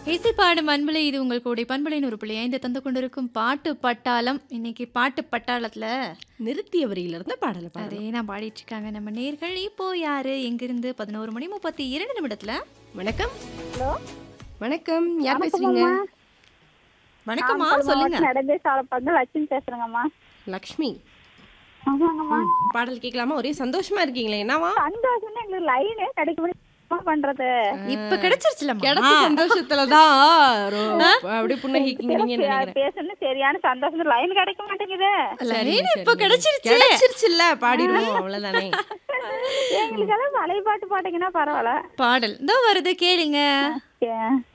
இசைப்பாடும் அன்பலை இது உங்கள் கூடை பண்பலையின் ஒரு பிள்ளை ஐந்து தந்து கொண்டிருக்கும் பாட்டு பட்டாளம் இன்னைக்கு பாட்டு பட்டாளத்துல நிறுத்திய வரியிலிருந்து பாடல பாடல அதே நான் பாடிட்டு இருக்காங்க நம்ம நேர்கள் இப்போ யாரு எங்கிருந்து பதினோரு மணி முப்பத்தி இரண்டு நிமிடத்துல வணக்கம் ஹலோ வணக்கம் யார் பேசுறீங்க வணக்கம்மா ஆம்பல் சொல்லுங்க மாவட்டம் நடுவே சாலப்பாங்க லட்சுமி பேசுறேங்கம்மா லக்ஷ்மி ஆமாங்கம்மா பாடல் கேட்கலாமா ஒரே சந்தோஷமா இருக்கீங்களே என்னவா சந்தோஷம்னா எங்களுக்கு லைனே கிடைக்க முடியும் என்ன பண்றது இப்ப கிடைச்சிருச்சுலம்மா கிடைச்ச சந்தோஷத்துலதான் ரொ- அப்படியே புன்னகிக்கீங்க நீங்க நினைக்கிறேன் பேசணும் சரியான சந்தோஷம் லைன் கிடைக்க மாட்டேங்குது லைன் இப்ப கிடைச்சிருச்சு கிடைச்சிருச்சுல்ல பாடிடுவோம் அவ்வளவுதானே எங்களுக்கு எல்லாம் பழைய பாட்டு பாட்டீங்கன்னா பரவாயில்ல பாடல் இதோ வருது கேளுங்க ஏ-